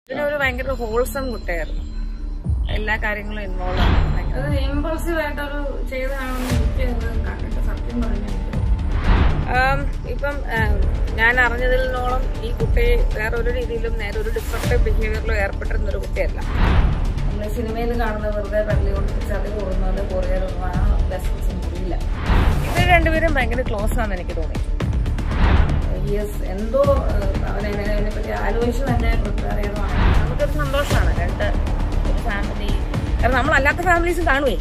പിന്നെ ഒരു ഭയങ്കര ഹോൾസം കുട്ടിയായിരുന്നു എല്ലാ കാര്യങ്ങളും ഇൻവോൾവ് ആണ് ഭയങ്കര ഇമ്പൾസീവ് ആയിട്ടൊരു ചെയ്തതാണെന്ന് എനിക്ക് ഇത് കണ്ടിട്ട് സത്യം പറഞ്ഞു ഇപ്പം ആം, ഞാൻ അറിഞ്ഞതിനോളം ഈ കുട്ടി വേറെ ഒരു രീതിയിലും നേരെ ഒരു ഡിസ്ട്രക്റ്റീവ് ബിഹേവിയറിലും ഏർപ്പെട്ടിരുന്ന ഒരു കുട്ടിയല്ല നമ്മൾ സിനിമയിൽ കാണുന്ന വെറുതെ പള്ളി കൊണ്ട് ചതി കൂടുന്നത് കൊറിയറൊന്നും ആ ലെസൺസ് ഒന്നും ഇല്ല ഇവർ രണ്ടുപേരും ഭയങ്കര ക്ലോസ് ആണെന്ന് എനിക്ക് തോന്നി യെസ് എന്തോ അവനെ അതിനെ പറ്റി ആലോചിച്ച് തന്നെ പ്രിപ്പയർ ചെയ്തതാണ് നമുക്കൊരു സന്തോഷമാണ് രണ്ട് ഫാമിലി കാരണം നമ്മൾ അല്ലാത്ത ഫാമിലീസ് കാണുവേ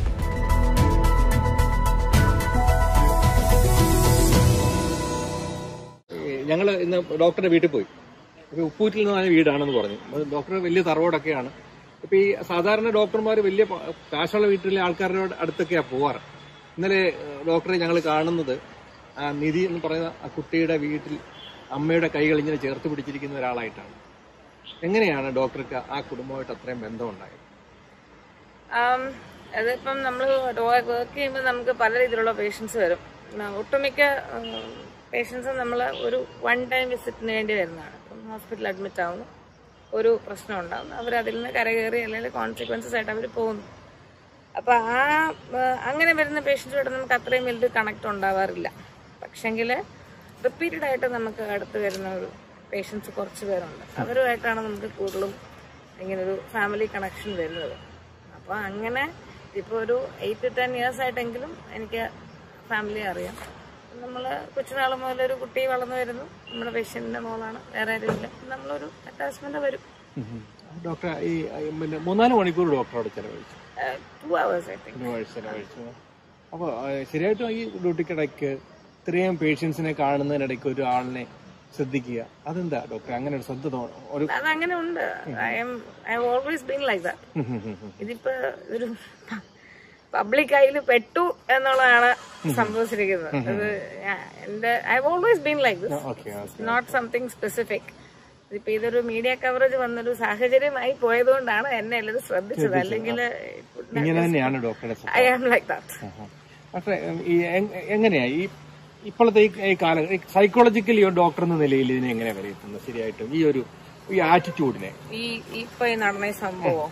ഞങ്ങൾ ഇന്ന് ഡോക്ടറുടെ വീട്ടിൽ പോയി അപ്പൊ ഉപ്പൂറ്റിൽ നിന്നാണ് വീടാണെന്ന് പറഞ്ഞു അപ്പൊ ഡോക്ടർ വലിയ തറവോടൊക്കെയാണ് ഇപ്പൊ ഈ സാധാരണ ഡോക്ടർമാർ വലിയ പ- കാശുള്ള വീട്ടിലെ ആൾക്കാരുടെ അടുത്തൊക്കെയാ പോവാറ് ഇന്നലെ ഏഹ്, ഡോക്ടറെ ഞങ്ങൾ കാണുന്നത് ആ നിധി എന്ന് പറയുന്ന ആ കുട്ടിയുടെ വീട്ടിൽ അമ്മയുടെ കൈകൾ ഇങ്ങനെ ചേർത്ത് പിടിച്ചിരിക്കുന്ന ഒരാളായിട്ടാണ് എങ്ങനെയാണ് ഡോക്ടർക്ക് ആ കുടുംബമായിട്ട് അത്രയും ബന്ധമുണ്ടായത് ആം, അതിപ്പം നമ്മൾ വർക്ക് ചെയ്യുമ്പോൾ നമുക്ക് പല രീതിയിലുള്ള പേഷ്യൻസ് വരും ന- ഒട്ടുമിക്ക പേഷ്യൻസ് നമ്മൾ ഒരു വൺ ടൈം വിസിറ്റിന് വേണ്ടി വരുന്നതാണ് ഇപ്പം ഹോസ്പിറ്റലിൽ അഡ്മിറ്റ് ആവുന്നു ഒരു പ്രശ്നം ഉണ്ടാകുന്നു അവർ അതിൽ നിന്ന് കരകയറി അല്ലെങ്കിൽ കോൺസിക്വൻസസ് ആയിട്ട് അവർ പോകുന്നു അപ്പോൾ ആ ആ, അങ്ങനെ വരുന്ന പേഷ്യൻസുമായിട്ട് നമുക്ക് അത്രയും വലിയ കണക്ട് ഉണ്ടാവാറില്ല പക്ഷെങ്കിൽ റിപ്പീറ്റഡ് ആയിട്ട് നമുക്ക് അടുത്ത് വരുന്ന ഒരു പേഷ്യൻസ് കുറച്ച് പേരുണ്ട് അവരുമായിട്ടാണ് നമുക്ക് കൂടുതലും ഇങ്ങനൊരു ഫാമിലി കണക്ഷൻ വരുന്നത് അപ്പോൾ അങ്ങനെ ഇപ്പോൾ ഒരു എയ്റ്റ് ടു ടെൻ ഇയേഴ്സ് ആയിട്ടെങ്കിലും എനിക്ക് ഫാമിലി അറിയാം നമ്മൾ കൊച്ചുനാൾ മുതൽ ഒരു കുട്ടി വളർന്നു വരുന്നു നമ്മുടെ പേഷ്യന്റിന്റെ മോളാണ് വേറെ ആരുമില്ല നമ്മളൊരു അറ്റാച്ച്മെന്റ് വരും ഡോക്ടർ ഈ ഈ പിന്നെ മൂന്നാല് മണിക്കൂർ ഡോക്ടറോട് ചെലവഴിച്ചു ടു അവേഴ്സ് ഐ തിങ്ക് ഒരു ആഴ്ച ചെലവഴിച്ചു അപ്പോൾ ശരിയായിട്ടും ഈ ഡ്യൂട്ടിക്കിടയ്ക്ക് ഇത്രയും പേഷ്യൻസിനെ കാണുന്നതിനിടയ്ക്ക് ഒരു ആളിനെ ശ്രദ്ധിക്കുക അതെന്താ ഡോക്ടർ അങ്ങനെ ഒരു ശ്രദ്ധ തോ- ഒരു അതങ്ങനെ ഉണ്ട് I'm I always been like that ഇതിപ്പോ ഒരു പബ്ലിക് കയ്യിൽ പെട്ടു എന്നുള്ളതാണ് സംഭവിച്ചിരിക്കുന്നത് അത് ഞാൻ- എന്റെ I always been like this okay okay not something specific ഇപ്പൊ ഇതൊരു മീഡിയ കവറേജ് വന്നൊരു സാഹചര്യമായി പോയതുകൊണ്ടാണ് എന്നെ എല്ലാവരും ശ്രദ്ധിച്ചത് അല്ലെങ്കിൽ ഇങ്ങനെ തന്നെയാണ് ഡോക്ടറുടെ ശ്രദ്ധ ഐ ആം ലൈക്ക് ദാറ്റ് പക്ഷേ ഈ എങ്- എങ്ങനെയാ ഈ ഇപ്പോഴത്തെ ഈ ഈ കാലം സൈക്കോളജിക്കലി ഒരു ഡോക്ടർ എന്ന നിലയിൽ ഇതിനെ എങ്ങനെ വിലയിരുത്തുന്നത് ശരിയായിട്ടും ഈ ഒരു ഈ ആറ്റിറ്റ്യൂഡിനെ ഈ ഇപ്പൊ ഈ നടന്ന ഈ സംഭവം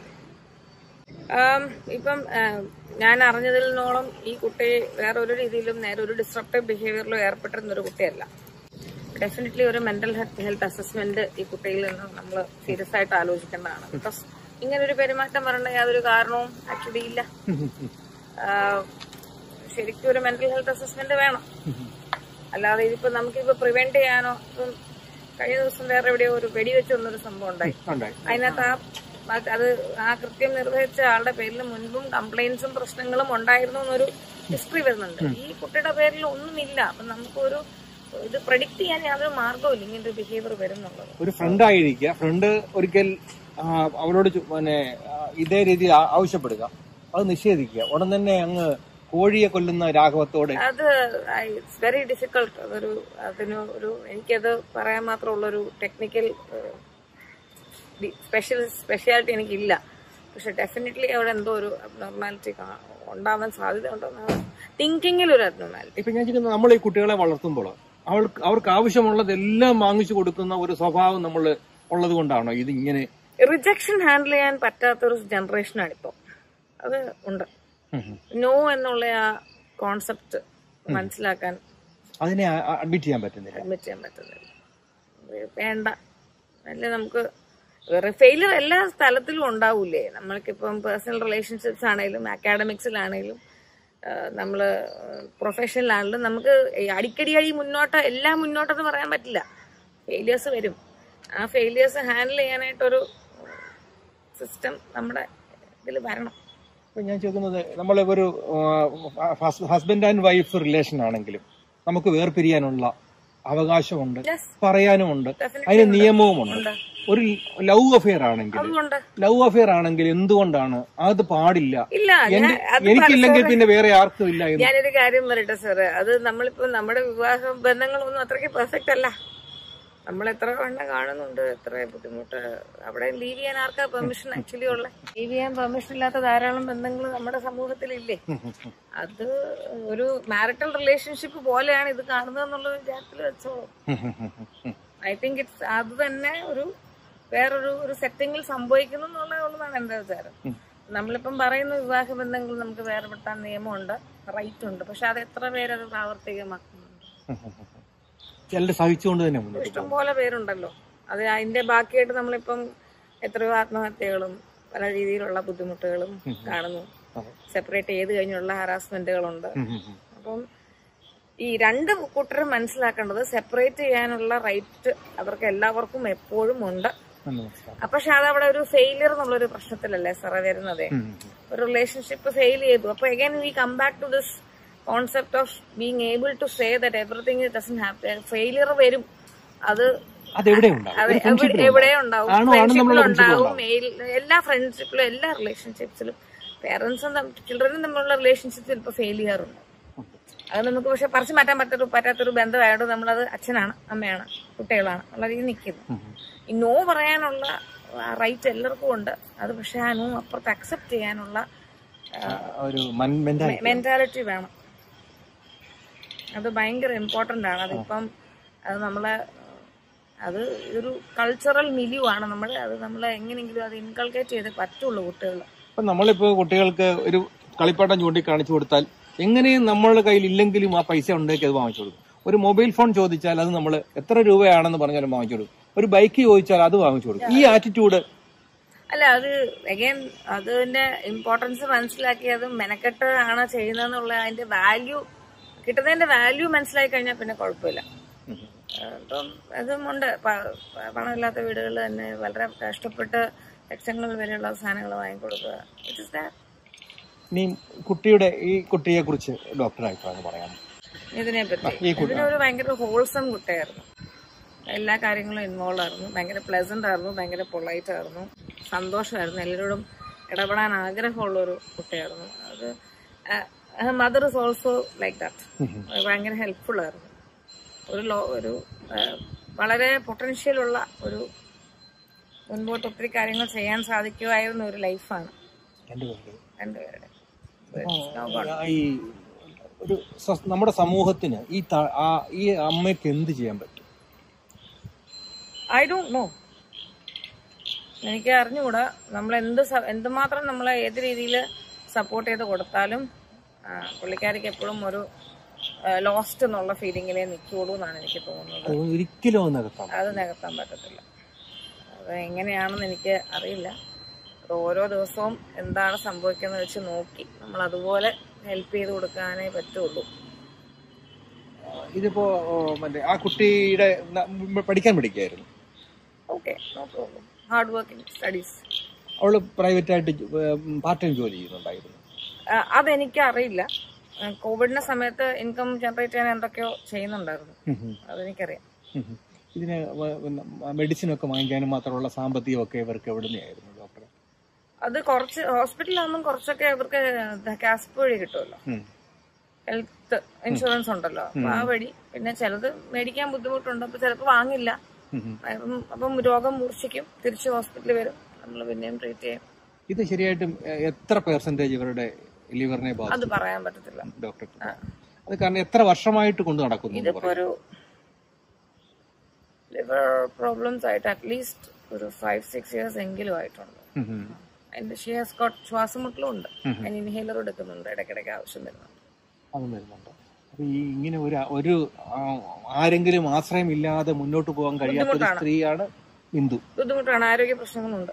ആം, ഇപ്പം ആം, ഞാൻ അറിഞ്ഞതിനോളം ഈ കുട്ടി വേറെ ഒരു രീതിയിലും നേരെ ഒരു ഡിസ്ട്രക്റ്റീവ് ബിഹേവിയറിലും ഏർപ്പെട്ടിരുന്ന ഒരു കുട്ടിയല്ല ഡെഫിനറ്റ്ലി ഒരു മെന്റൽ ഹെൽത്ത് അസസ്മെന്റ് ഈ കുട്ടിയിൽ നിന്ന് നമ്മൾ സീരിയസ് ആയിട്ട് ആലോചിക്കേണ്ടതാണ് ബിക്കോസ് ഇങ്ങനെ ഒരു പെരുമാറ്റം വരേണ്ട യാതൊരു കാരണവും ആക്ച്വലി ഇല്ല ആ, ശരിക്കും ഒരു മെന്റൽ ഹെൽത്ത് അസസ്മെന്റ് വേണം അല്ലാതെ ഇതിപ്പോ നമുക്കിപ്പോ പ്രിവെന്റ് ചെയ്യാനോ ഇപ്പം കഴിഞ്ഞ ദിവസം വേറെ എവിടെയോ ഒരു വെടിവെച്ച് വന്നൊരു സംഭവം ഉണ്ടായി ഉണ്ടായി അതിനകത്ത് ആ അത് അത് ആ കൃത്യം നിർവഹിച്ച ആളുടെ പേരിൽ മുൻപും കംപ്ലൈന്റ്സും പ്രശ്നങ്ങളും ഉണ്ടായിരുന്നു എന്നൊരു ഹിസ്റ്ററി വരുന്നുണ്ട് ഈ കുട്ടിയുടെ പേരിൽ ഒന്നുമില്ല അപ്പൊ നമുക്കൊരു ഇത് പ്രഡിക്ട് ചെയ്യാൻ യാതൊരു മാർഗവും ഇങ്ങനത്തെ ബിഹേവിയർ വരുന്നുള്ളത് ഒരു ഫ്രണ്ട് ആയിരിക്കുക ഫ്രണ്ട് ഒരിക്കൽ ആ, അവരോട് ചു- പിന്നെ ആ, ഇതേ രീതിയിൽ ആ- ആവശ്യപ്പെടുക അത് നിഷേധിക്കുക ഉടൻ തന്നെ അങ്ങ് കോഴിയെ കൊല്ലുന്ന രാഘവത്തോടെ അത് ഇറ്റ്സ് വെരി ഡിഫിക്കൾട്ട് അതൊരു അതിന് ഒരു എനിക്കത് പറയാൻ മാത്രമുള്ളൊരു ടെക്നിക്കൽ സ്പെഷ്യൽ സ്പെഷ്യാലിറ്റി എനിക്കില്ല പക്ഷെ ഡെഫിനറ്റ്ലി അവിടെ എന്തോ ഒരു അബ്നോർമാലിറ്റി ഉണ്ടാവാൻ സാധ്യത ഉണ്ടെന്നാണ് തിങ്കിങ്ങിൽ ഒരു അബ്നോർമാലിറ്റി ഇപ്പൊ ഞാൻ ചോദിക്കുന്നത് നമ്മൾ ഈ കുട്ടികളെ വളർത്തുമ്പോൾ അവർക്ക് അവർക്ക് ആവശ്യമുള്ളതെല്ലാം വാങ്ങിച്ചു കൊടുക്കുന്ന ഒരു സ്വഭാവം നമ്മൾ ഉള്ളത് കൊണ്ടാണോ ഇത് ഇങ്ങനെ റിജക്ഷൻ ഹാൻഡിൽ ചെയ്യാൻ പറ്റാത്തൊരു ജനറേഷനാണ് ഇപ്പോൾ അത് ഉണ്ട് നോ എന്നുള്ള ആ കോൺസെപ്റ്റ് മനസ്സിലാക്കാൻ അതിനെ അഡ്മിറ്റ് ചെയ്യാൻ പറ്റുന്നില്ല അഡ്മിറ്റ് ചെയ്യാൻ പറ്റുന്നില്ല വേണ്ട അല്ലെ നമുക്ക് വേറെ ഫെയിലിയർ എല്ലാ സ്ഥലത്തിലും ഉണ്ടാവൂലേ നമ്മൾക്കിപ്പം പേഴ്സണൽ റിലേഷൻഷിപ്സ് ആണെങ്കിലും അക്കാഡമിക്സിലാണെങ്കിലും നമ്മൾ പ്രൊഫഷനിലാണെങ്കിലും നമുക്ക് ഈ അടിക്കടി അടി മുന്നോട്ട് എല്ലാം മുന്നോട്ടെന്ന് പറയാൻ പറ്റില്ല ഫെയിലിയേഴ്സ് വരും ആ ഫെയിലിയേഴ്സ് ഹാൻഡിൽ ചെയ്യാനായിട്ടൊരു സിസ്റ്റം നമ്മുടെ ഇതിൽ വരണം ഇപ്പൊ ഞാൻ ചോദിക്കുന്നത് നമ്മൾ ഒരു ഹസ്ബൻഡ് ആൻഡ് വൈഫ് റിലേഷൻ ആണെങ്കിലും നമുക്ക് വേർപിരിയാനുള്ള അവകാശമുണ്ട് Yes. പറയാനുമുണ്ട് Definitely അതിന് ഉണ്ട്. നിയമവുമുണ്ട് ഉണ്ട്. ഒരു ലവ് അഫെയർ ആണെങ്കിൽ അതുകൊണ്ട് ലവ് അഫെയർ ആണെങ്കിൽ എന്തുകൊണ്ടാണ് അത് പാടില്ല ഇല്ല ഞാൻ എന്റെ- അത് എനിക്കില്ലെങ്കിൽ പിന്നെ വേറെ ആർക്കും ഇല്ല എന്ന് ഞാനൊരു കാര്യം പറയട്ടെ സാറ് അത് നമ്മളിപ്പോ നമ്മുടെ വിവാഹ ബന്ധങ്ങളൊന്നും അത്രയ്ക്ക് പെർഫെക്റ്റ് അല്ല നമ്മൾ എത്ര എണ്ണം കാണുന്നുണ്ട് എത്ര ബുദ്ധിമുട്ട് അവിടെ ലീവ് ചെയ്യാൻ ആർക്കാ പെർമിഷൻ ആക്ച്വലി ഉള്ള ലീവ് ചെയ്യാൻ പെർമിഷൻ ഇല്ലാത്ത ധാരാളം ബന്ധങ്ങൾ നമ്മുടെ സമൂഹത്തിലില്ലേ അത് ഒരു മാരിറ്റൽ റിലേഷൻഷിപ്പ് പോലെയാണ് ഇത് കാണുന്നത് എന്നുള്ള വിചാരത്തിൽ വെച്ചോളൂ ഐ തിങ്ക് ഇറ്റ്സ് അത് തന്നെ ഒരു വേറൊരു ഒരു സെറ്റിങ്ങിൽ സംഭവിക്കുന്നു എന്നുള്ളതാണ് എന്റെ വിചാരം നമ്മളിപ്പം പറയുന്ന വിവാഹ ബന്ധങ്ങൾ നമുക്ക് വേർപെട്ടാൻ നിയമമുണ്ട് റൈറ്റ് ഉണ്ട് പക്ഷെ അത് എത്ര പേരത് പ്രാവർത്തികമാക്കുന്നുണ്ട് ചിലർ സഹിച്ചുകൊണ്ട് തന്നെ മുന്നോട്ട് പോകും ഇഷ്ടംപോലെ പേരുണ്ടല്ലോ അത് അതിന്റെ ബാക്കിയായിട്ട് നമ്മളിപ്പം എത്രയോ ആത്മഹത്യകളും പല രീതിയിലുള്ള ബുദ്ധിമുട്ടുകളും കാണുന്നു അതെ. സെപ്പറേറ്റ് ചെയ്ത് കഴിഞ്ഞുള്ള ഹറാസ്മെന്റുകളുണ്ട് ഉം, ഉം, ഉം. അപ്പം ഈ രണ്ട് കൂട്ടരും മനസ്സിലാക്കേണ്ടത് സെപ്പറേറ്റ് ചെയ്യാനുള്ള റൈറ്റ് അവർക്ക് എല്ലാവർക്കും എപ്പോഴും ഉണ്ട് നല്ല മനസ്സിലാവും. അപ്പൊ പക്ഷെ അതവിടെ ഒരു ഫെയിലിയർ എന്നുള്ളൊരു പ്രശ്നത്തിലല്ലേ സാറേ വരുന്നത് ഉം, ഉം, ഉം. ഒരു റിലേഷൻഷിപ്പ് ഫെയിൽ ചെയ്തു അപ്പൊ again we come back to this concept of being able to say that everything doesn't happy failure വരും അത് അതെവിടെ ഉണ്ടാവും അത് ഒരു friendship എവിടെ- ൽ എവിടെ ഉണ്ടാവും. ഉണ്ടാവും ആണും ആണും തമ്മിലുള്ള ഫ്രണ്ട്ഷിപ്പിലും friendship ഉണ്ടാവും മെയിൽ എല്ലാ ഫ്രണ്ട്ഷിപ്പിലും എല്ലാ റിലേഷൻഷിപ്സിലും പേരൻസും ചിൽഡ്രനും തമ്മിലുള്ള റിലേഷൻഷിപ്പ് ചിലപ്പോൾ ഫെയിൽ ചെയ്യാറുണ്ട് അത് നമുക്ക് പക്ഷെ പറിച്ചു മാറ്റാൻ പറ്റാത്തൊരു പറ്റാത്തൊരു ബന്ധമായതുകൊണ്ട് നമ്മളത് അച്ഛനാണ് അമ്മയാണ് കുട്ടികളാണ് ഉള്ള രീതിയിൽ നിൽക്കുന്നു ഉം, ഉം. ഈ നോ പറയാനുള്ള റൈറ്റ് എല്ലാവർക്കും ഉണ്ട് അത് പക്ഷെ ആ നോ അപ്പുറത്ത് അക്സെപ്റ്റ് ചെയ്യാനുള്ള ആ, ഒരു മെന്റാലിറ്റി മെന്റാലിറ്റി വേണം അത് ഭയങ്കര ഇമ്പോർട്ടന്റ് ആണ് അതിപ്പം അത് നമ്മളെ അത് ഒരു കൾച്ചറൽ മിലിയു ആണ് നമ്മൾ അത് നമ്മൾ എങ്ങനെയെങ്കിലും അത് ഇൻകൾക്കേറ്റ് ചെയ്ത് പറ്റുള്ളൂ കുട്ടികൾ ഇപ്പൊ നമ്മളിപ്പോ കുട്ടികൾക്ക് ഒരു കളിപ്പാട്ടം ചൂണ്ടി കാണിച്ചു കൊടുത്താൽ എങ്ങനെയും നമ്മളുടെ കയ്യിൽ ഇല്ലെങ്കിലും ആ പൈസ ഉണ്ടെങ്കിൽ അത് വാങ്ങിച്ചു കൊടുക്കും ഒരു മൊബൈൽ ഫോൺ ചോദിച്ചാൽ അത് നമ്മൾ എത്ര രൂപയാണെന്ന് പറഞ്ഞാലും വാങ്ങിച്ചു കൊടുക്കും ഒരു ബൈക്ക് ചോദിച്ചാൽ അത് വാങ്ങിച്ചു കൊടുക്കും ഈ ആറ്റിറ്റ്യൂഡ് അല്ല അത് അഗൈൻ അതിന്റെ ഇമ്പോർട്ടൻസ് മനസ്സിലാക്കി അത് മെനക്കെട്ട് ആണ് ചെയ്യുന്നതെന്നുള്ള അതിന്റെ വാല്യൂ കിട്ടുന്നതിന്റെ വാല്യൂ മനസ്സിലാക്കി കഴിഞ്ഞാൽ പിന്നെ കുഴപ്പമില്ല അപ്പം അതുമുണ്ട് പ- പ- പണമില്ലാത്ത വീടുകളിൽ തന്നെ വളരെ കഷ്ടപ്പെട്ട് ലക്ഷങ്ങൾ വരെയുള്ള സാധനങ്ങൾ വാങ്ങിക്കൊടുക്കുക ഇറ്റ് ഇസ് ദാറ്റ് ഇനി കുട്ടിയുടെ ഈ കുട്ടിയെ കുറിച്ച് ഡോക്ടർ അഭിപ്രായം പറയാം ഇതിനെ പറ്റി ഈ കുട്ടി- ഇതിനൊരു ഭയങ്കര ഹോൾസം കുട്ടിയായിരുന്നു എല്ലാ കാര്യങ്ങളും ഇൻവോൾവ് ആയിരുന്നു ഭയങ്കര പ്ലസന്റ് ആയിരുന്നു ഭയങ്കര പൊളൈറ്റ് ആയിരുന്നു സന്തോഷമായിരുന്നു എല്ലാവരോടും ഇടപെടാൻ ആഗ്രഹമുള്ള ഒരു കുട്ടിയായിരുന്നു അത് mother is also like that ഭയങ്കര ഹെൽപ്ഫുൾ ആയിരുന്നു ഒരു ലോ ഒരു ആ, വളരെ പൊട്ടൻഷ്യൽ ഉള്ള ഒരു മുൻപോട്ട് ഒത്തിരി കാര്യങ്ങൾ ചെയ്യാൻ സാധിക്കുമായിരുന്ന ഒരു ലൈഫാണ് രണ്ടുപേരുടെ രണ്ടുപേരുടെ ഈ ഒരു സ്വ- നമ്മുടെ സമൂഹത്തിന് ഈ ത- ആ- ഈ അമ്മയ്ക്ക് എന്ത് ചെയ്യാൻ പറ്റും ഐ ഡോണ്ട് നോ എനിക്ക് അറിഞ്ഞുകൂടാ നമ്മൾ എന്ത് സ- എന്തുമാത്രം നമ്മളെ ഏത് രീതിയിൽ സപ്പോർട്ട് ചെയ്ത് കൊടുത്താലും ആ, പുള്ളിക്കാരിക്ക് എപ്പോഴും ഒരു ലോസ്റ്റ് എന്നുള്ള ഫീലിങ്ങിലേ നിൽക്കുള്ളൂ എന്നാണ് എനിക്ക് തോന്നുന്നത് അത് ഒരിക്കലും അത് നികത്താം അത് നികത്താൻ പറ്റത്തില്ല അത് എങ്ങനെയാണെന്ന് എനിക്ക് അറിയില്ല അത് ഓരോ ദിവസവും എന്താണ് സംഭവിക്കുന്നത് വെച്ച് നോക്കി നമ്മൾ അതുപോലെ ഹെൽപ്പ് ചെയ്ത് കൊടുക്കാനേ പറ്റുള്ളൂ ഇതിപ്പോ ഓ, മറ്റേ ആ കുട്ടിയുടെ ന- പഠിക്കാൻ പഠിക്കായിരുന്നു okay no problem hard working studies അവള് പ്രൈവറ്റ് ആയിട്ട് പാർട്ട് ടൈം ജോലി ചെയ്യുന്നുണ്ടായിരുന്നു അതെനിക്ക് അറിയില്ല കോവിഡിന്റെ സമയത്ത് ഇൻകം ജനറേറ്റ് ചെയ്യാൻ എന്തൊക്കെയോ ചെയ്യുന്നുണ്ടായിരുന്നു ഉം ഉം. അതെനിക്കറിയാം ഉം ഉം. ഇതിന് മെഡിസിൻ ഒക്കെ വാങ്ങിക്കാനും മാത്രമുള്ള സാമ്പത്തികം ഒക്കെ ഇവർക്ക് എവിടുന്നായിരുന്നു ഡോക്ടറെ അത് കുറച്ച് ഹോസ്പിറ്റലിലാകുമ്പോൾ കുറച്ചൊക്കെ ഇവർക്ക് കാസ്പ് വഴി കിട്ടുമല്ലോ ഉം. ഹെൽത്ത് ഇൻഷുറൻസ് ഉണ്ടല്ലോ അപ്പൊ ആ വഴി പിന്നെ ചിലത് മേടിക്കാൻ ബുദ്ധിമുട്ടുണ്ട് അപ്പൊ ചിലപ്പോൾ വാങ്ങില്ല ഉം ഉം. അപ്പം അപ്പം രോഗം മൂർച്ഛിക്കും തിരിച്ച് ഹോസ്പിറ്റലിൽ വരും നമ്മൾ പിന്നെയും ട്രീറ്റ് ചെയ്യും ഇത് ശരിയായിട്ടും എ- എത്ര പെർസെന്റേജ് ഇവരുടെ ലിവറിനെ ബാധിച്ചു അത് പറയാൻ പറ്റത്തില്ല ഡോക്ടർ അത് കാരണം എത്ര വർഷമായിട്ട് കൊണ്ട് നടക്കുന്നു എന്ന് ഇതിപ്പോ ഒരു ലിവർ പ്രോബ്ലംസ് ആയിട്ട് അറ്റ്ലീസ്റ്റ് ഒരു ഫൈവ് സിക്സ് ഇയേഴ്സ് എങ്കിലും ആയിട്ടുണ്ട് ഉം ഉം. അതിന്റെ ഷീ ഹാസ് ഗോട്ട് ശ്വാസമുട്ടലും ഉണ്ട് അതിന് ഇൻഹേലർ എടുക്കുന്നുണ്ട് ഇടയ്ക്കിടയ്ക്ക് ആവശ്യം വരുന്നുണ്ട് അതും വരുന്നുണ്ട് അപ്പൊ ഈ ഇങ്ങനെ ഒരു ഒരു ആ, ആരെങ്കിലും ആശ്രയമില്ലാതെ മുന്നോട്ട് പോകാൻ കഴിയാത്ത ഒരു ബുദ്ധിമുട്ടാണ്. സ്ത്രീയാണ് ബിന്ദു ബുദ്ധിമുട്ടാണ് ആരോഗ്യ പ്രശ്നങ്ങളുണ്ട്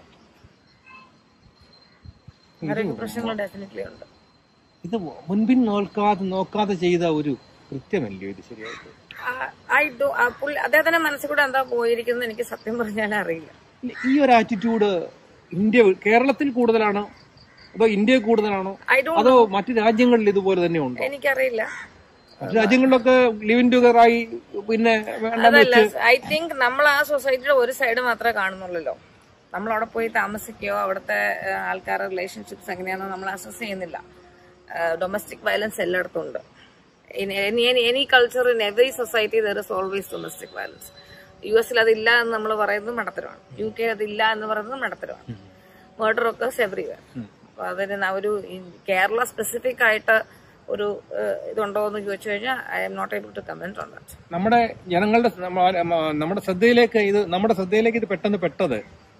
ആരോഗ്യ പ്രശ്നങ്ങൾ ഡെഫിനറ്റ്ലി ഉണ്ട് ഇത് മുൻപിൻ നോക്കാതെ നോക്കാതെ ചെയ്ത ഒരു കൃത്യമല്ലയോ ഇത് ശരിയായിട്ട് ഐ ഡോ അദ്ദേഹത്തിന്റെ മനസ്സിൽ കൂടെ എന്താ പോയിരിക്കുന്നത് എനിക്ക് സത്യം പറഞ്ഞാൽ അറിയില്ല ഇല്ല, ഈ ഒരു ആറ്റിറ്റ്യൂഡ് ഇന്ത്യ കേരളത്തിൽ കൂടുതലാണോ അതോ ഇന്ത്യയിൽ കൂടുതലാണോ ഐ ഡോ അതോ മറ്റു രാജ്യങ്ങളിൽ ഇതുപോലെ തന്നെ ഉണ്ടോ എനിക്കറിയില്ല മറ്റു രാജ്യങ്ങളിലൊക്കെ ലിവിൻ ടുഗർ ആയി പിന്നെ വേണ്ടെന്ന് അതല്ല വെച്ച് ഐ തിങ്ക് നമ്മൾ ആ സൊസൈറ്റിയുടെ ഒരു സൈഡ് മാത്രമേ കാണുന്നുള്ളല്ലോ നമ്മൾ അവിടെ പോയി താമസിക്കുകയോ അവിടുത്തെ ആൾക്കാരുടെ റിലേഷൻഷിപ്സ് എങ്ങനെയാണെന്ന് നമ്മൾ അസസ് ചെയ്യുന്നില്ല ഡൊമസ്റ്റിക് വയലൻസ് എല്ലായിടത്തും ഉണ്ട് any culture in every society there is always domestic violence യു എസിൽ അതില്ല എന്ന് നമ്മൾ പറയുന്നത് മടത്തരമാണ് യു കെ അതില്ല എന്ന് പറയുന്നത് മടത്തരമാണ് മർഡർ ഒക്കെ എവറിവെയർ അപ്പൊ അതിന് ന- ഒരു ഈ- കേരള സ്പെസിഫിക് ആയിട്ട് ഒരു ഏഹ്, ഇതുണ്ടോ എന്ന് ചോദിച്ചു കഴിഞ്ഞാൽ I'm not able to comment on that നമ്മുടെ ജനങ്ങളുടെ നമ്മ- മ- നമ്മുടെ ശ്രദ്ധയിലേക്ക് ഇത് നമ്മുടെ ശ്രദ്ധയിലേക്ക് ഇത് പെട്ടെന്ന് പെട്ടത്